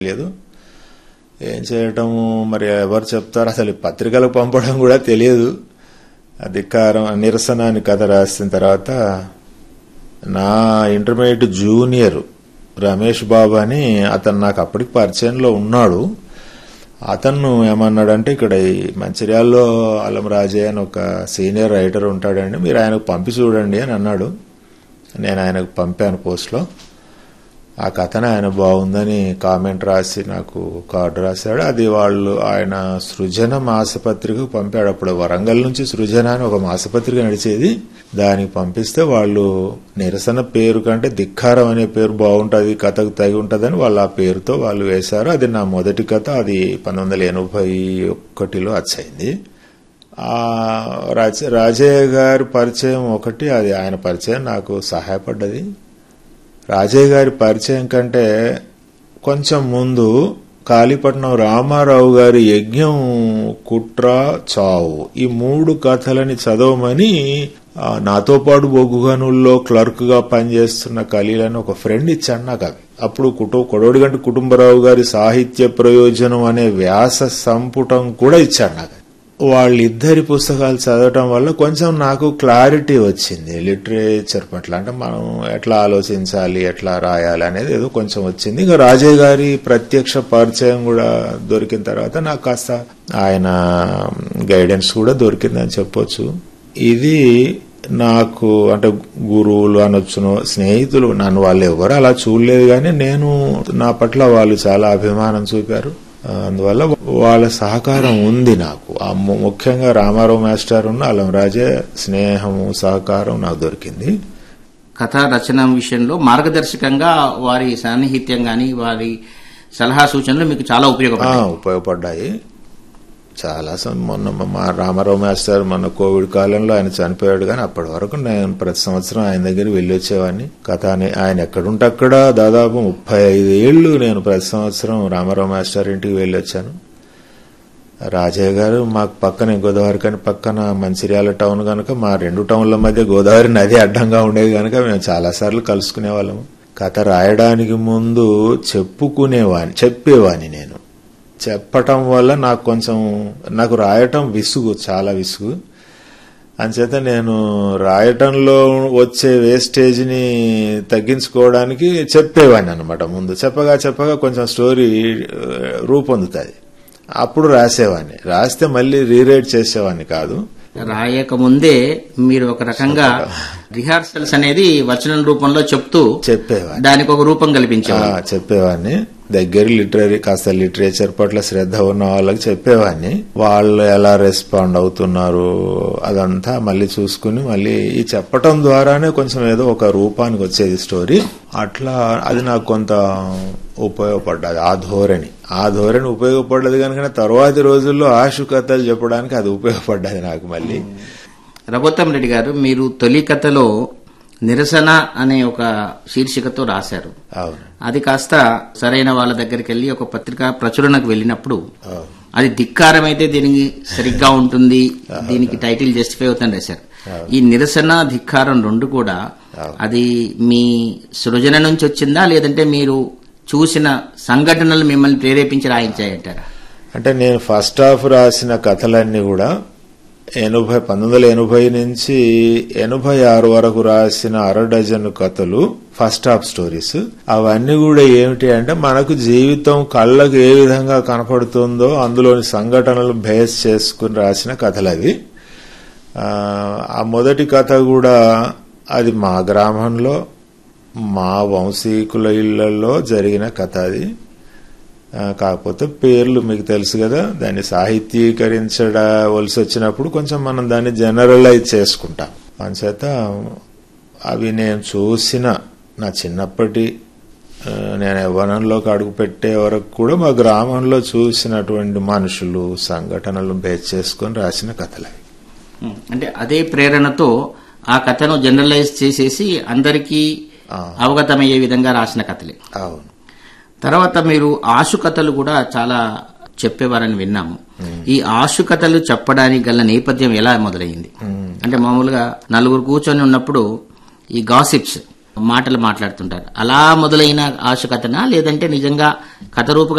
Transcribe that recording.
లేదు ఏం చేయటము మరి ఎవరు చెప్తారు అసలు ఈ పత్రికలకు పంపడం కూడా తెలియదు అధికారం నిరసన అని కథ రాసిన తర్వాత నా ఇంటర్మీడియట్ జూనియర్ రమేష్ బాబు అని అతను నాకు అప్పటికి పరిచయంలో ఉన్నాడు అతను ఏమన్నాడంటే ఇక్కడ ఈ మంచిర్యాలలో అల్లం రాజే అని ఒక సీనియర్ రైటర్ ఉంటాడండి మీరు ఆయనకు పంపి చూడండి అని అన్నాడు నేను ఆయనకు పంపాను పోస్ట్లో ఆ కథను ఆయన బాగుందని కామెంట్ రాసి నాకు కార్డు రాశాడు అది వాళ్ళు ఆయన సృజన మాసపత్రికకు పంపాడు అప్పుడు వరంగల్ నుంచి సృజన అని ఒక మాసపత్రిక నడిచేది దానికి పంపిస్తే వాళ్ళు నిరసన పేరు కంటే ధిక్కారం అనే పేరు బాగుంటుంది కథకు తగి ఉంటుందని వాళ్ళు ఆ పేరుతో వాళ్ళు వేశారు అది నా మొదటి కథ అది పంతొమ్మిది వందల ఎనభై ఒకటిలో వచ్చయింది ఆ రాజ రాజయ్య గారి పరిచయం ఒకటి అది ఆయన పరిచయం నాకు సహాయపడ్డది రాజయ్య గారి పరిచయం కంటే కొంచెం ముందు కాళీపట్నం రామారావు గారి యజ్ఞం కుట్ర చావు ఈ మూడు కథలని చదవమని ఆ, నాతో పాటు బొగ్గుగనుల్లో క్లర్క్ గా పనిచేస్తున్న ఖలీల్ అని ఒక ఫ్రెండ్ ఇచ్చాడు నాకు అవి అప్పుడు కుటు కొడవడిగంటి కుటుంబరావు గారి సాహిత్య ప్రయోజనం అనే వ్యాస సంపుటం కూడా ఇచ్చాడు నాకు వాళ్ళిద్దరి పుస్తకాలు చదవటం వల్ల కొంచెం నాకు క్లారిటీ వచ్చింది లిటరేచర్ పట్ల అంటే మనం ఎట్లా ఆలోచించాలి ఎట్లా రాయాలి అనేది ఏదో కొంచెం వచ్చింది ఇంకా రాజయ్య గారి ప్రత్యక్ష పరిచయం కూడా దొరికిన తర్వాత నాకు కాస్త ఆయన గైడెన్స్ కూడా దొరికిందని చెప్పొచ్చు ఇది నాకు అంటే గురువులు అనొచ్చును స్నేహితులు నన్ను వాళ్ళు ఎవరు అలా చూడలేదు కానీ నేను నా పట్ల వాళ్ళు చాలా అభిమానం చూపారు ఆ, అందువల్ల వాళ్ళ సహకారం ఉంది నాకు ఆ ము- ముఖ్యంగా రామారావు మాస్టర్ ఉన్న అల్లం రాజే స్నేహము సహకారం నాకు దొరికింది కథా రచన విషయంలో మార్గదర్శకంగా వారి సాన్నిహిత్యం గాని వారి సలహా సూచనలు మీకు చాలా ఆ, ఉపయోగపడతాయి ఉపయోగపడ్డాయి చాలా సం- మొన్న మా రామారావు మాస్టర్ మొన్న కోవిడ్ కాలంలో ఆయన చనిపోయాడు కానీ అప్పటి వరకు నేను ప్రతి సంవత్సరం ఆయన దగ్గరికి వెళ్ళి వచ్చేవాడిని కథ అని ఆయన ఎక్కడుంటే అక్కడ దాదాపు ముప్పై ఐదు ఏళ్లు నేను ప్రతి సంవత్సరం రామారావు మాస్టర్ ఇంటికి వెళ్ళి వచ్చాను రాజయ్య గారు మాకు పక్కనే గోదావరి కానీ పక్కన మంచిర్యాల టౌన్ కనుక మా రెండు టౌన్ల మధ్య గోదావరి నది అడ్డంగా ఉండేది కనుక మేము చాలా సార్లు కలుసుకునే వాళ్ళము కథ రాయడానికి ముందు చెప్పుకునేవాని చెప్పేవాని నేను చెప్పటం వల్ల నాకు కొంచెం నాకు రాయటం విసుగు చాలా విసుగు అంచేత నేను రాయటంలో వచ్చే వేస్టేజ్ని తగ్గించుకోవడానికి చెప్పేవాడిని అనమాట ముందు చెప్పగా చెప్పగా కొంచెం స్టోరీ ఆ, రూపొందుతుంది అప్పుడు రాసేవాడిని రాస్తే మళ్ళీ రీరైట్ చేసేవాడిని కాదు రాయక ముందే మీరు ఒక రకంగా రిహార్సల్స్ అనేది వచనం రూపంలో చెప్తూ చెప్పేవాడిని దానికి ఒక రూపం కల్పించేవారు ఆ, చెప్పేవాడిని దగ్గర లిటరీ కాస్త లిటరేచర్ పట్ల శ్రద్ధ ఉన్న వాళ్ళకి చెప్పేవాడిని వాళ్ళు ఎలా రెస్పాండ్ అవుతున్నారు అదంతా మళ్ళీ చూసుకుని మళ్ళీ ఈ చెప్పటం ద్వారానే కొంచెం ఏదో ఒక రూపానికి వచ్చేది స్టోరీ అట్లా అది నాకు కొంత ఉపయోగపడ్డది ఆ ధోరణి ఆ ధోరణి ఉపయోగపడ్డది కనుక తర్వాతి రోజుల్లో ఆశు కథలు చెప్పడానికి అది ఉపయోగపడ్డది నాకు మళ్ళీ రఘుత్తం రెడ్డి గారు మీరు తొలి కథలో నిరసన అనే ఒక శీర్షికతో రాశారు అవును అది కాస్త సరైన వాళ్ళ దగ్గరికి వెళ్ళి ఒక పత్రిక ప్రచురణకు వెళ్ళినప్పుడు అవును అది ధిక్కారం అయితే దీనికి సరిగ్గా ఉంటుంది దీనికి టైటిల్ జస్టిఫై అవుతుందని రాశారు ఈ నిరసన ధిక్కారం రెండు కూడా అది మీ సృజన నుంచి వచ్చిందా లేదంటే మీరు చూసిన సంఘటనలు మిమ్మల్ని ప్రేరేపించి రాయించాయంటారా అంటే నేను ఫస్ట్ హాఫ్ రాసిన కథలన్నీ కూడా ఎనభై పంతొమ్మిది వందల ఎనభై నుంచి ఎనభై ఆరు వరకు రాసిన అర డజన్ కథలు ఫస్ట్ హాఫ్ స్టోరీస్ అవన్నీ కూడా ఏమిటి అంటే మనకు జీవితం కళ్ళకు ఏ విధంగా కనపడుతుందో అందులోని సంఘటనలు బేస్ చేసుకుని రాసిన కథలు అవి ఆ, ఆ మొదటి కథ కూడా అది మా గ్రామంలో మా వంశీకుల ఇళ్లలో జరిగిన కథ అది ఆ, కాకపోతే పేర్లు మీకు తెలుసు కదా దాన్ని సాహిత్యీకరించవలసి వచ్చినప్పుడు కొంచెం మనం దాన్ని జనరలైజ్ చేసుకుంటాం అందుచేత అవి నేను చూసిన నా చిన్నప్పటి ఆ, నేను యవ్వనంలోకి అడుగు పెట్టే వరకు కూడా మా గ్రామంలో చూసినటువంటి మనుషులు సంఘటనలు బేస్ చేసుకొని రాసిన కథలు అవి ఉం. అంటే అదే ప్రేరణతో ఆ కథను జనరలైజ్ చేసేసి అందరికీ అవగతమయ్యే విధంగా రాసిన కథలే అవును తర్వాత మీరు ఆశు కథలు కూడా చాలా చెప్పేవారని విన్నాము ఈ ఆశు కథలు చెప్పడానికి గల నేపథ్యం ఎలా మొదలైంది అంటే మామూలుగా నలుగురు కూర్చొని ఉన్నప్పుడు ఈ గాసిప్స్ మాటలు మాట్లాడుతుంటారు అలా మొదలైన ఆశ కథనా లేదంటే నిజంగా కథ రూప